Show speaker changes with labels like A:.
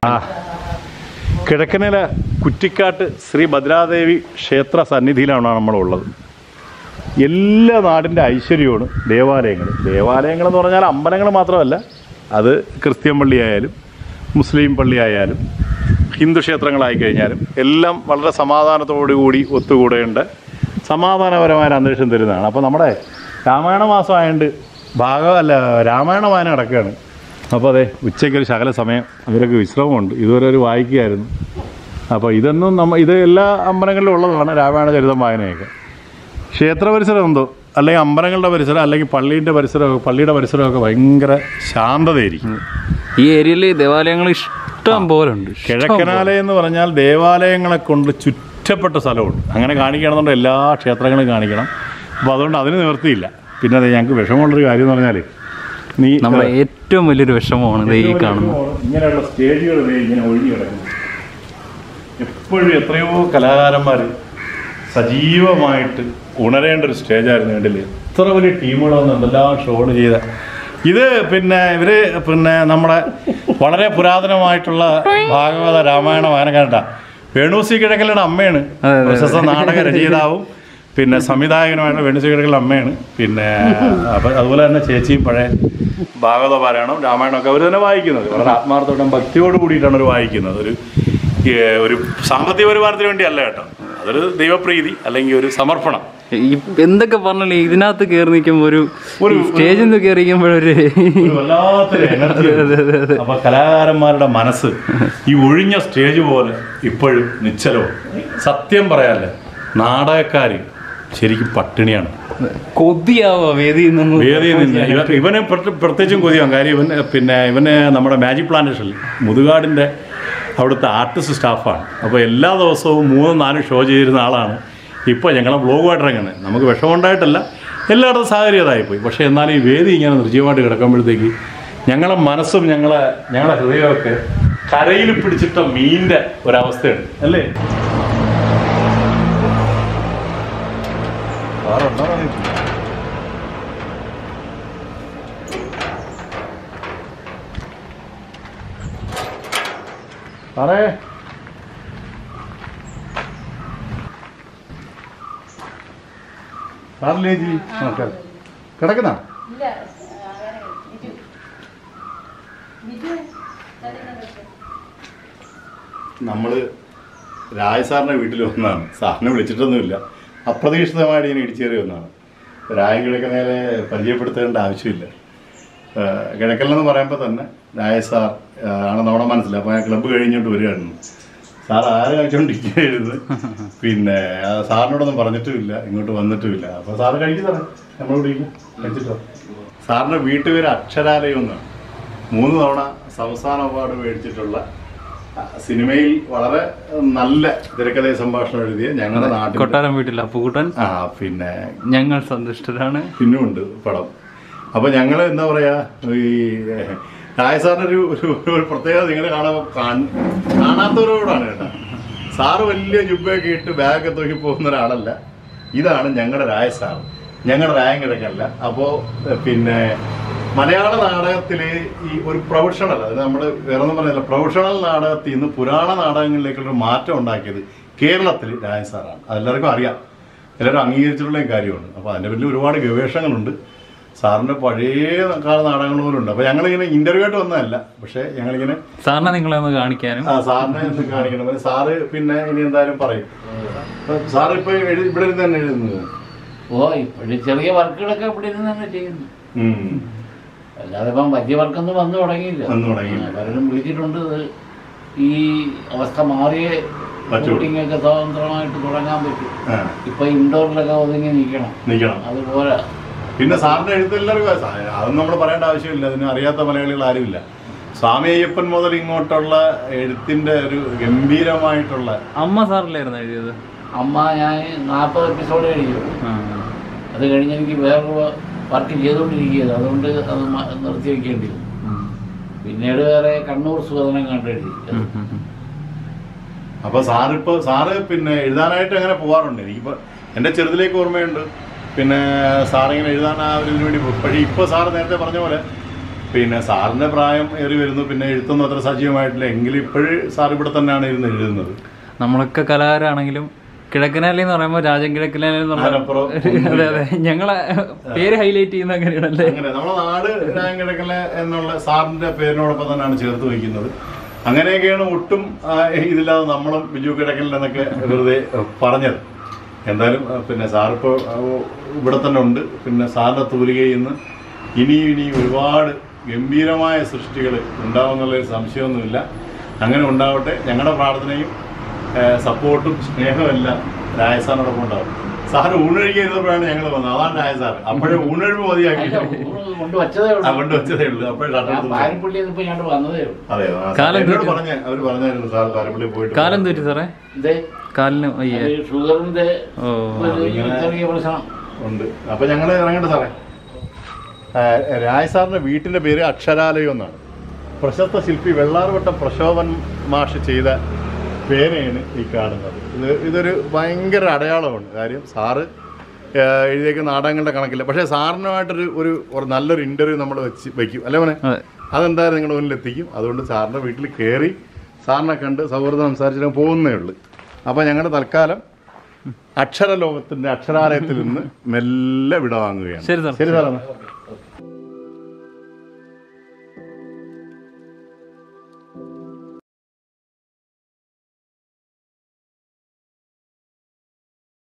A: ആ കിഴക്കനില കുറ്റിക്കാട്ട് ശ്രീ ഭദ്രാദേവി ക്ഷേത്ര സന്നിധിയിലാണ് നമ്മളുള്ളത് എല്ലാ നാടിൻ്റെ ഐശ്വര്യമാണ് ദേവാലയങ്ങൾ ദേവാലയങ്ങൾ എന്ന് പറഞ്ഞാൽ അമ്പലങ്ങൾ മാത്രമല്ല അത് ക്രിസ്ത്യൻ പള്ളിയായാലും മുസ്ലിം പള്ളിയായാലും ഹിന്ദു ക്ഷേത്രങ്ങളായി കഴിഞ്ഞാലും എല്ലാം വളരെ സമാധാനത്തോടു കൂടി ഒത്തുകൂടേണ്ട സമാധാനപരമായ ഒരു അന്തരീക്ഷം തരുന്നതാണ് അപ്പോൾ നമ്മുടെ രാമായണ മാസമായതുകൊണ്ട് ഭാഗം അല്ല രാമായണ വായന കിടക്കുകയാണ് അപ്പോൾ അതെ ഉച്ചയ്ക്ക് ഒരു ശകല സമയം അവരൊക്കെ വിശ്രമമുണ്ട് ഇതുവരെ ഒരു വായിക്കുകയായിരുന്നു അപ്പോൾ ഇതൊന്നും നമ്മ ഇത് എല്ലാ അമ്പലങ്ങളിലും ഉള്ളതാണ് രാമായണ ചരിതം വായനയൊക്കെ ക്ഷേത്ര പരിസരം എന്തോ അല്ലെങ്കിൽ അമ്പലങ്ങളുടെ പരിസരം അല്ലെങ്കിൽ പള്ളീൻ്റെ പരിസരമൊക്കെ പള്ളിയുടെ പരിസരമൊക്കെ ഭയങ്കര ശാന്തതയായിരിക്കും
B: ഈ ഏരിയയിൽ ദേവാലയങ്ങൾ ഇഷ്ടം പോലെ ഉണ്ട്
A: കിഴക്കനാലയം എന്ന് പറഞ്ഞാൽ ദേവാലയങ്ങളെ കൊണ്ട് ചുറ്റപ്പെട്ട സ്ഥലമുണ്ട് അങ്ങനെ കാണിക്കണമെന്നുണ്ട് എല്ലാ ക്ഷേത്രങ്ങളും കാണിക്കണം അപ്പോൾ അതുകൊണ്ട് അതിന് നിവൃത്തിയില്ല പിന്നെ അതെ ഞങ്ങൾക്ക് വിഷമമുള്ളൊരു കാര്യം എന്ന് പറഞ്ഞാൽ നീ
B: നമ്മുടെ ഏറ്റവും വലിയൊരു വിഷമമാണ് ദേ ഈ കാണുന്നത്
A: ഇങ്ങനെയുള്ള സ്റ്റേജുകൾ ദേ ഇങ്ങനെ ഒഴിഞ്ഞു കിടക്കുന്നു എപ്പോഴും എത്രയോ കലാകാരന്മാർ സജീവമായിട്ട് ഉണരേണ്ട ഒരു സ്റ്റേജായിരുന്നു കണ്ടില്ലേ എത്ര വലിയ ടീമുകൾ വന്ന് എന്തെല്ലാം ഷോകൾ ചെയ്ത ഇത് പിന്നെ ഇവര് പിന്നെ നമ്മുടെ വളരെ പുരാതനമായിട്ടുള്ള ഭാഗവത രാമായണ വായനക്കാരണ്ട വേണുസി കിഴക്കലയുടെ അമ്മയാണ് പ്രശസ്ത നാടക രചയിതാവും പിന്നെ സംവിധായകനുമായിട്ടുള്ള വേണുസി കിഴക്കലിന്റെ അമ്മയാണ് പിന്നെ അപ്പൊ അതുപോലെ തന്നെ ചേച്ചിയും പഴയ ഭാഗവത പാരായണം രാമായണമൊക്കെ അവർ തന്നെ വായിക്കുന്നത് വളരെ ആത്മാർത്ഥത്തോടും ഭക്തിയോട് കൂടിയിട്ടാണ് അവർ വായിക്കുന്നത് ഒരു ഏ, ഒരു സാമ്പത്തിക വരുമാനത്തിന് വേണ്ടിയല്ല കേട്ടോ അതൊരു ദൈവപ്രീതി അല്ലെങ്കിൽ ഒരു സമർപ്പണം
B: ഈ എന്തൊക്കെ പറഞ്ഞാലും ഇതിനകത്ത് കയറി നിൽക്കുമ്പോൾ ഒരു
A: ഒരു-
B: സ്റ്റേജിൽ നിന്ന് കയറി നിൽക്കുമ്പോഴൊരു
A: ഒരു വല്ലാത്തൊരു എനർജി അപ്പൊ കലാകാരന്മാരുടെ മനസ്സ് ഈ ഒഴിഞ്ഞ സ്റ്റേജ് പോലെ ഇപ്പോഴും നിശ്ചലവും സത്യം പറയാല്ലേ നാടകക്കാര് ശരിക്കും പട്ടിണിയാണ്
B: കൊതിയാവുക വേദിയിൽ നിന്ന്
A: വേദിയിൽ നിന്ന് ഇവ ഇവന് പ്രത്യേക- പ്രത്യേകിച്ചും കൊതിയാവും കാര്യം ഇവൻ പിന്നെ ഇവന് നമ്മുടെ മാജിക് പ്ലാന്റേഷനിൽ മുതുകാടിൻ്റെ അവിടുത്തെ ആർട്ടിസ്റ്റ് സ്റ്റാഫാണ് അപ്പോൾ എല്ലാ ദിവസവും മൂന്നും നാലും ഷോ ചെയ്തിരുന്ന ആളാണ് ഇപ്പോൾ ഞങ്ങളെ ബ്ലോഗുമായിട്ട് ഇറങ്ങുന്നത് നമുക്ക് വിഷമമുണ്ടായിട്ടല്ല എല്ലായിടത്തും സാഹചര്യം അതായിപ്പോയി പക്ഷേ എന്നാലും ഈ വേദി ഇങ്ങനെ നിർജ്ജീവമായിട്ട് കിടക്കുമ്പോഴത്തേക്ക് ഞങ്ങളെ മനസ്സും ഞങ്ങളെ ഞങ്ങളെ ഹൃദയമൊക്കെ കരയിൽ പിടിച്ചിട്ട മീനിൻ്റെ ഒരവസ്ഥയാണ് അല്ലേ സാറേ സാറില്ലേ ജി നമസ്കാരം കിടക്കുന്ന നമ്മള് രാജ് സാറിന്റെ വീട്ടിൽ വന്നതാണ് സാറിനെ വിളിച്ചിട്ടൊന്നുമില്ല അപ്രതീക്ഷിതമായിട്ട് ഇങ്ങനെ ഇടിച്ചേറി വന്നതാണ് രായ കിഴക്കനേലെ പരിചയപ്പെടുത്തേണ്ട ആവശ്യമില്ല ഏഹ് കിഴക്കലെന്ന് പറയുമ്പോൾ തന്നെ രായ സാർ ഏഹ് ആണ് നമ്മുടെ മനസ്സിൽ അപ്പോൾ ഞാൻ ക്ലബ്ബ് കഴിഞ്ഞിട്ട് വരികയായിരുന്നു സാർ ആരെ കഴിച്ചുകൊണ്ടിരിക്കുകയായിരുന്നു പിന്നെ ആ സാറിനോടൊന്നും പറഞ്ഞിട്ടുമില്ല ഇങ്ങോട്ട് വന്നിട്ടുമില്ല അപ്പോൾ സാറ് കഴിക്കുന്നതാണ് നമ്മളോട് ഇരിക്കും കഴിച്ചിട്ടോ സാറിൻ്റെ വീട്ടുപേര് അക്ഷരാലയം എന്നാണ് മൂന്ന് തവണ സംസ്ഥാന അവാർഡ് മേടിച്ചിട്ടുള്ള ആ, സിനിമയിൽ വളരെ നല്ല തിരക്കഥ സംഭാഷണം എഴുതിയ ഞങ്ങളുടെ നാട്ടിൽ
B: കൊട്ടാരം വീട്ടിൽ അപ്പുകൂട്ടൻ
A: ആ പിന്നെ
B: ഞങ്ങൾ സന്തുഷ്ടരാണ്
A: പിന്നുമുണ്ട് പടം അപ്പോൾ ഞങ്ങൾ എന്താ പറയാ ഈ രായ സാറിൻ്റെ ഒരു ഒരു- ഒരു പ്രത്യേകത നിങ്ങൾ കാണാൻ കാണ്- കാണാത്തവരോടാണ് കേട്ടോ സാറ് വലിയ ജുബയൊക്കെ ഇട്ട് ബാഗൊക്കെ തൂക്കി പോകുന്ന ഒരാളല്ല ഇതാണ് ഞങ്ങളുടെ രായ സാർ ഞങ്ങളുടെ രായം കിഴക്കല്ല അപ്പോൾ പിന്നെ മലയാള നാടകത്തിൽ ഈ ഒരു പ്രൊഫഷണൽ അത് നമ്മൾ വേറെ ഒന്നും പറയുന്നില്ല പ്രൊഫഷണൽ നാടകത്തിൽ നിന്ന് പുരാണ നാടകങ്ങളിലേക്കുള്ള മാറ്റം ഉണ്ടാക്കിയത് കേരളത്തിൽ രായ സാറാണ് അതെല്ലാവർക്കും അറിയാം എല്ലാവരും അംഗീകരിച്ചിട്ടുള്ള കാര്യമാണ് അപ്പോൾ അതിൻ്റെ പിന്നിൽ ഒരുപാട് ഗവേഷണങ്ങളുണ്ട് സാറിൻ്റെ പഴയ കാല നാടകങ്ങൾ പോലും ഉണ്ട് അപ്പോൾ ഞങ്ങളിങ്ങനെ ഇൻ്റർവ്യൂ ആയിട്ട് വന്നതല്ല പക്ഷേ ഞങ്ങളിങ്ങനെ
B: സാറിനെ നിങ്ങളെ ഒന്ന് കാണിക്കാനും
A: ആ സാറിനെ ഒന്ന് കാണിക്കണം പിന്നെ സാറ് പിന്നെ ഇനി എന്തായാലും പറയും അപ്പൊ സാറ് ഇപ്പോൾ എഴു ഇവിടെ ഇരുന്ന് തന്നെ എഴുതുന്നത്
C: ഓ ഇപ്പോഴും ചെറിയ വർക്കുകളൊക്കെ ഇവിടെ ഇരുന്ന് തന്നെ ചെയ്യുന്നു
A: ഉം.
C: അല്ലാതെ ഇപ്പം വലിയ വർക്കൊന്നും വന്നു തുടങ്ങിയില്ല
A: വന്നു തുടങ്ങിയില്ല.
C: ആ, പലരും വിളിച്ചിട്ടുണ്ട് ഇത് ഈ അവസ്ഥ മാറിയേ
A: പറ്റുള്ളൂ.
C: ഷൂട്ടിംഗ് ഒക്കെ സ്വതന്ത്രമായിട്ട് തുടങ്ങാൻ പറ്റും
A: ആ
C: ഇപ്പൊ ഇൻഡോറിലൊക്കെ ഒതുങ്ങി നിൽക്കണം
A: നിൽക്കണം
C: അതുപോലെ
A: പിന്നെ സാറിന്റെ എഴുത്ത് എല്ലാവർക്കും സാ- അതൊന്നും നമ്മൾ പറയേണ്ട ആവശ്യമില്ല അതിന് അറിയാത്ത മലയാളികൾ ആരുമില്ല സ്വാമി അയ്യപ്പൻ മുതൽ ഇങ്ങോട്ടുള്ള എഴുത്തിന്റെ ഒരു ഗംഭീരമായിട്ടുള്ള
B: അമ്മ സാറിലായിരുന്നു എഴുതിയത്
C: അമ്മ ഞാൻ നാൽപ്പത് എപ്പിസോഡ് കഴിയും
B: ആ.
C: അത് കഴിഞ്ഞ് എനിക്ക് വേറൊരു വർക്ക് ചെയ്തുകൊണ്ടിരിക്കുകയത് അതുകൊണ്ട് അത് മ- നിർത്തി വെക്കേണ്ടി വന്നു
B: ഉം.
C: പിന്നീട് വേറെ കണ്ണൂർ സുഗതനം കണ്ടെഴുതി
B: ഉം, ഉം, ഉം.
A: അപ്പൊ സാറിപ്പോ സാറ് പിന്നെ എഴുതാനായിട്ട് അങ്ങനെ പോവാറുണ്ട് എനിക്കിപ്പോ എന്റെ ചെറുതിലേക്ക് ഓർമ്മയുണ്ട് പിന്നെ സാറിങ്ങനെ എഴുതാൻ ആ ഒരു ഇതിനു വേണ്ടി പോകും പക്ഷേ ഇപ്പൊ സാറ് നേരത്തെ പറഞ്ഞ പോലെ പിന്നെ സാറിന്റെ പ്രായം ഏറി വരുന്നു പിന്നെ എഴുത്തൊന്നും അത്ര സജീവമായിട്ടില്ല എങ്കിലും ഇപ്പോഴും സാർ ഇവിടെ തന്നെയാണ് ഇരുന്ന് എഴുതുന്നത്
B: നമ്മളൊക്കെ കലാകാരാണെങ്കിലും കിഴക്കനാലി എന്ന് പറയുമ്പോൾ രാജൻ കിഴക്കനാലി എന്നുള്ള
A: അതിനപ്പുറം
B: അതെ അതെ ഞങ്ങളെ പേര് ഹൈലൈറ്റ് ചെയ്യുന്ന അങ്ങനെയാണല്ലേ
A: അങ്ങനെ നമ്മുടെ നാട് രായം കിഴക്കല എന്നുള്ള സാറിന്റെ പേരിനോടൊപ്പം തന്നെയാണ് ചേർത്ത് വയ്ക്കുന്നത് അങ്ങനെയൊക്കെയാണ് ഒട്ടും ആ, ഇതില്ലാതെ നമ്മളും ബിജു കിഴക്കലിൽ എന്നൊക്കെ വെറുതെ പറഞ്ഞത് എന്തായാലും ആ, പിന്നെ സാറിപ്പോൾ ഇവിടെ തന്നെ ഉണ്ട് പിന്നെ സാറിന്റെ തൂലികയിൽ നിന്ന് ഇനിയും ഇനിയും ഒരുപാട് ഗംഭീരമായ സൃഷ്ടികൾ ഉണ്ടാവുമെന്നുള്ളൊരു സംശയമൊന്നുമില്ല അങ്ങനെ ഉണ്ടാവട്ടെ ഞങ്ങളുടെ പ്രാർത്ഥനയും ആ, സപ്പോർട്ടും സ്നേഹവും എല്ലാം രായസാറിനോടൊപ്പം ഉണ്ടാവും സാറ് ഊണൊഴുകിയിരുന്നപ്പോഴാണ് ഞങ്ങൾ വന്നത് അതാണ് രായ സാർ അപ്പോഴേ ഊണൊഴിവ് മതിയാക്കി
C: അല്ല, ഊണ് കൊണ്ട് വച്ചതേ ഉള്ളൂ
A: അതുകൊണ്ട് വെച്ചതേ ഉള്ളൂ അപ്പോഴേ
C: ഞാൻ
A: കട്ട
C: പാരപ്പള്ളി ഇപ്പൊ ഞാൻ വന്നതേ ഉള്ളൂ
A: അതെ ആ,
B: കാലം
A: എന്നോട്
B: തെറ്റി.
A: പറഞ്ഞ അവർ പറഞ്ഞായിരുന്നു സാർ പാരപ്പള്ളി പോയിട്ട്
B: കാലം തെറ്റി സാറേ
C: ഇതേ
B: കാലിന് അയ്യേ
C: അത് ഷുഗറിന്റെ
B: ഓ
C: ഒരു
A: അതിങ്ങനെ-
C: ചെറിയ പ്രശ്നം
A: ഉണ്ട് അപ്പൊ ഞങ്ങള് ഇറങ്ങട്ടെ സാറേ ആ, രായ് സാറിന്റെ വീട്ടിന്റെ പേര് അക്ഷരാലയം എന്നാണ് പ്രശസ്ത ശില്പി വെള്ളാർവട്ടം പ്രശോഭൻ മാഷ് ചെയ്ത പേനയാണ് ഈ കാണുന്നത് ഇത് ഇതൊരു ഭയങ്കര അടയാളമാണ് കാര്യം സാറ് ആ, എഴുതിയേക്കുന്ന നാടകങ്ങളുടെ കണക്കില്ല പക്ഷേ സാറിനുമായിട്ടൊരു ഒരു ഒരു നല്ലൊരു ഇൻ്റർവ്യൂ നമ്മൾ വെച്ച് വയ്ക്കും അല്ലേ മോനെ
B: അതെ
A: അതെന്തായാലും നിങ്ങളുടെ മുന്നിൽ എത്തിക്കും അതുകൊണ്ട് സാറിൻ്റെ വീട്ടിൽ കയറി സാറിനെ കണ്ട് സൗഹൃദം സംസാരിച്ചിട്ട് പോകുന്നേ ഉള്ളൂ അപ്പോൾ ഞങ്ങളുടെ തൽക്കാലം അക്ഷരലോകത്തിൻ്റെ അക്ഷരാലയത്തിൽ നിന്ന് മെല്ലെ വിട വാങ്ങുകയാണ്
B: ശരി സാർ
A: ശരി സാറേ